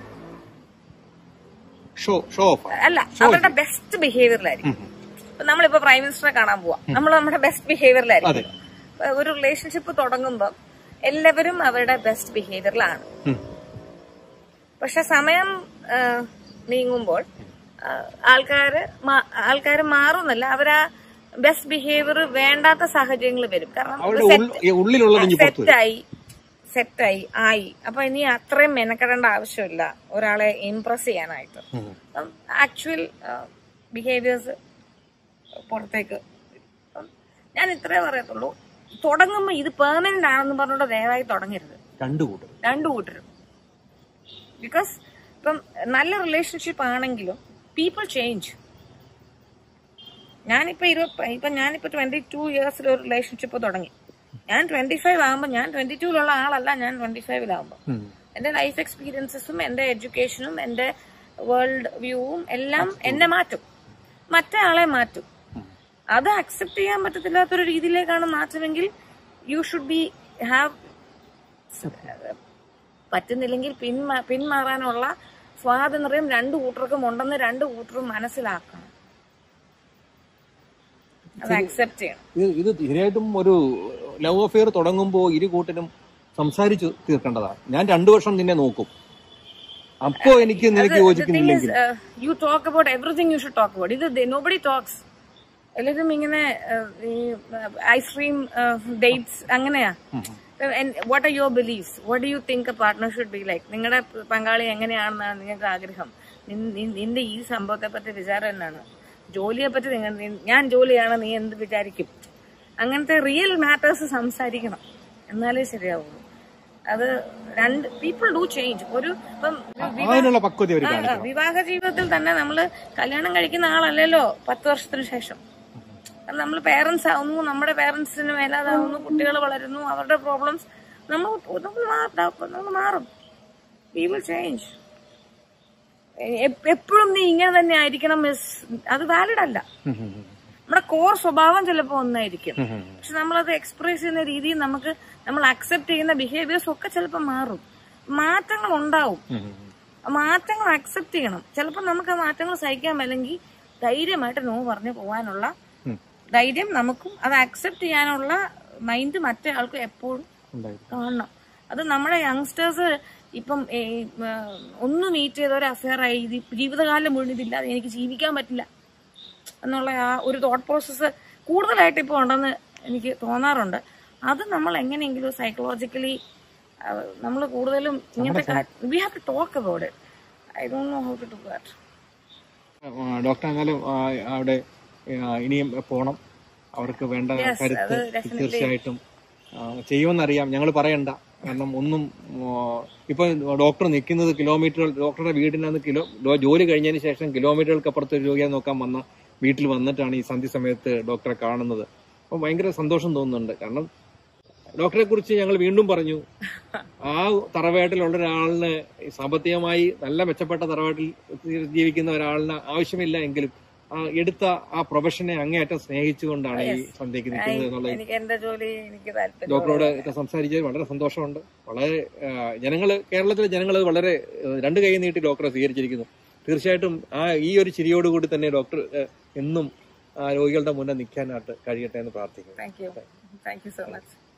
ഷോ ഷോ ഓഫ് അല്ല അവരുടെ ബെസ്റ്റ് ബിഹേവിയറിലായിരിക്കും ഇപ്പൊ നമ്മളിപ്പോ പ്രൈം മിനിസ്റ്ററെ കാണാൻ പോവാം നമ്മൾ നമ്മുടെ ബെസ്റ്റ് ബിഹേവിയറിലായിരിക്കും ഇപ്പൊ ഒരു റിലേഷൻഷിപ്പ് തുടങ്ങുമ്പോൾ എല്ലാവരും അവരുടെ ബെസ്റ്റ് ബിഹേവിയറിലാണ് പക്ഷെ സമയം ആ, നീങ്ങുമ്പോൾ ആ, ആൾക്കാര് മാ- ആൾക്കാര് മാറുന്നല്ല അവരാ ബെസ്റ്റ് ബിഹേവിയർ വേണ്ടാത്ത സാഹചര്യങ്ങൾ വരും കാരണം അവരുടെ ഉൾ- ഈ ഉള്ളിലുള്ളത് ഇനി പുറത്തു വരും സെറ്റായി സെറ്റായി ആയി അപ്പൊ ഇനി അത്രയും മെനക്കെടേണ്ട ആവശ്യമില്ല ഒരാളെ ഇംപ്രസ് ചെയ്യാനായിട്ട് ആക്ച്വൽ ബിഹേവിയേഴ്സ് പുറത്തേക്ക് അപ്പം ഞാൻ ഇത്രേ പറയത്തുള്ളൂ തുടങ്ങുമ്പോ ഇത് പെർമനന്റ് ആണെന്ന് പറഞ്ഞുകൊണ്ട് ദയവായി തുടങ്ങരുത് രണ്ടു കൂട്ടർ രണ്ടു കൂട്ടരും ബിക്കോസ് ഇപ്പം നല്ല റിലേഷൻഷിപ്പ് ആണെങ്കിലും പീപ്പിൾ ചേഞ്ച് ഞാനിപ്പോ ഇരുപത് ഇപ്പൊ ഞാനിപ്പോ ട്വന്റി ടു ഇയേഴ്സിൽ ഒരു റിലേഷൻഷിപ്പ് തുടങ്ങി ഞാൻ ട്വന്റി ഫൈവ് ആകുമ്പോൾ ഞാൻ ട്വന്റി ടൂലുള്ള ആളല്ല ഞാൻ ട്വന്റി ഫൈവിലാകുമ്പോൾ എന്റെ ലൈഫ് എക്സ്പീരിയൻസസും എന്റെ എഡ്യൂക്കേഷനും എന്റെ വേൾഡ് വ്യൂവും എല്ലാം എന്നെ മാറ്റും മറ്റേ ആളെ മാറ്റും അത് അക്സെപ്റ്റ് ചെയ്യാൻ പറ്റത്തില്ലാത്തൊരു രീതിയിലേക്കാണ് മാറ്റുമെങ്കിൽ യു ഷുഡ് ബി ഹാവ് പറ്റുന്നില്ലെങ്കിൽ പിന്മാ പിന്മാറാനുള്ള സ്വാതന്ത്ര്യം രണ്ടു കൂട്ടർക്കും ഉണ്ടെന്ന് രണ്ടു കൂട്ടരും മനസ്സിലാക്കണം അത് അക്സെപ്റ്റ് ചെയ്യണം ഇത് ഇത് തീർച്ചയായിട്ടും ഒരു ലവ് അഫെയർ തുടങ്ങുമ്പോൾ ഇരു കൂട്ടരും സംസാരിച്ചു തീർക്കേണ്ടതാണ് ഞാൻ രണ്ടു വർഷം നിന്നെ നോക്കും അപ്പോ എനിക്ക് നിനക്ക് യോജിക്കുന്നില്ലെങ്കിൽ you talk about everything you should talk about ഇത് നോബഡി ടോക്സ് എല്ലാവരും ഇങ്ങനെ ഐസ്ക്രീം ഡേറ്റ്സ് അങ്ങനെയാ what are your beliefs what do you think a partner should be like നിങ്ങളുടെ പങ്കാളി എങ്ങനെയാണെന്നാണ് നിങ്ങൾക്ക് ആഗ്രഹം നിൻ- നിൻ- നിന്റെ ഈ സംഭവത്തെ പറ്റി വിചാരം എന്നാണ് ജോലിയെ പറ്റി നിങ്ങൾ നിൻ- ഞാൻ ജോലിയാണ് നീ എന്ത് വിചാരിക്കും അങ്ങനത്തെ റിയൽ മാറ്റേഴ്സ് സംസാരിക്കണം എന്നാലേ ശരിയാവുള്ളൂ അത് രണ്ട് പീപ്പിൾ ഡു ചേഞ്ച് ഒരു ഇപ്പം അതിനുള്ള പക്വത അവർ ആ, ആ, വിവാഹ ജീവിതത്തിൽ തന്നെ നമ്മള് കല്യാണം കഴിക്കുന്ന ആളല്ലല്ലോ പത്ത് വർഷത്തിന് ശേഷം നമ്മൾ പേരൻസ് ആവുന്നു നമ്മുടെ പേരൻസിന് മേലാതാവുന്നു കുട്ടികൾ വളരുന്നു അവരുടെ പ്രോബ്ലംസ് നമ്മൾ നമ്മൾ മാ- നമ്മൾ മാറും വി വിൽ ചേഞ്ച് എപ്പോഴും നീ ഇങ്ങനെ തന്നെ ആയിരിക്കണം മിസ് അത് വാലിഡ് അല്ല നമ്മുടെ കോർ സ്വഭാവം ചിലപ്പോൾ ഒന്നായിരിക്കും പക്ഷെ നമ്മളത് എക്സ്പ്രസ് ചെയ്യുന്ന രീതി നമുക്ക് നമ്മൾ അക്സെപ്റ്റ് ചെയ്യുന്ന ബിഹേവിയേഴ്സ് ഒക്കെ ചിലപ്പോൾ മാറും മാറ്റങ്ങൾ ഉണ്ടാവും മാറ്റങ്ങൾ അക്സെപ്റ്റ് ചെയ്യണം ചിലപ്പോൾ നമുക്ക് ആ മാറ്റങ്ങൾ സഹിക്കാൻ മേലെങ്കിൽ ധൈര്യമായിട്ട് നോ പറഞ്ഞു പോകാനുള്ള ധൈര്യം നമുക്കും അത് അക്സെപ്റ്റ് ചെയ്യാനുള്ള മൈൻഡ് മറ്റേ ആൾക്കും എപ്പോഴും കാണണം അത് നമ്മുടെ യങ്സ്റ്റേഴ്സ് ഇപ്പം ഏ, ആ, ഒന്ന് മീറ്റ് ചെയ്ത ഒരു അഫെയർ ആയി ഇത് ജീവിതകാലം മുഴുവൻ ഇതില്ലാതെ എനിക്ക് ജീവിക്കാൻ പറ്റില്ല എന്നുള്ള ആ ഒരു തോട്ട് പ്രോസസ്സ് കൂടുതലായിട്ട് ഇപ്പോൾ ഉണ്ടെന്ന് എനിക്ക് തോന്നാറുണ്ട് അത് നമ്മൾ എങ്ങനെയെങ്കിലും സൈക്കോളജിക്കലി നമ്മൾ കൂടുതലും ഇങ്ങനത്തെ we have to talk about it I don't know how to do that doctor എന്നാലും ആ, അവിടെ ആ, ഇനിയും പോണം അവർക്ക് വേണ്ട കരുത്ത് തീർച്ചയായിട്ടും ആ, ചെയ്യുമെന്നറിയാം ഞങ്ങൾ പറയണ്ട കാരണം ഒന്നും ആ, ഇപ്പൊ ഡോക്ടർ നിൽക്കുന്നത് കിലോമീറ്റർ ഡോക്ടറുടെ വീടിനകത്ത് കിലോ ഡോ- ജോലി കഴിഞ്ഞതിന് ശേഷം കിലോമീറ്ററുകൾക്കപ്പുറത്ത് ഒരു രോഗിയെ നോക്കാൻ വന്ന വീട്ടിൽ വന്നിട്ടാണ് ഈ സന്ധ്യ സമയത്ത് ഡോക്ടറെ കാണുന്നത് അപ്പൊ ഭയങ്കര സന്തോഷം തോന്നുന്നുണ്ട് കാരണം ഡോക്ടറെ കുറിച്ച് ഞങ്ങൾ വീണ്ടും പറഞ്ഞു ആ തറവാട്ടിലുള്ള ഒരാളിന് സാമ്പത്തികമായി നല്ല മെച്ചപ്പെട്ട തറവാട്ടിൽ ജീവിക്കുന്ന ഒരാളിന് ആവശ്യമില്ല എങ്കിലും ആ എടുത്ത ആ പ്രൊഫഷനെ അങ്ങേയറ്റം സ്നേഹിച്ചുകൊണ്ടാണ് ഈ സന്ധ്യക്ക് നിൽക്കുന്നത് എന്നുള്ളത് എനിക്ക് എന്റെ ജോലി എനിക്ക് താല്പര്യം ഡോക്ടറോട് ഒക്കെ സംസാരിച്ചത് വളരെ സന്തോഷമുണ്ട് വളരെ ജനങ്ങൾ കേരളത്തിലെ ജനങ്ങൾ വളരെ ആ, രണ്ട് കൈ നീട്ടി ഡോക്ടറെ സ്വീകരിച്ചിരിക്കുന്നു തീർച്ചയായിട്ടും ആ ഈ ഒരു ചിരിയോടുകൂടി തന്നെ ഡോക്ടർ ആ, എന്നും ആ, രോഗികളുടെ മുന്നിൽ നിൽക്കാനായിട്ട് കഴിയട്ടെ എന്ന് പ്രാർത്ഥിക്കുന്നു thank you thank you so much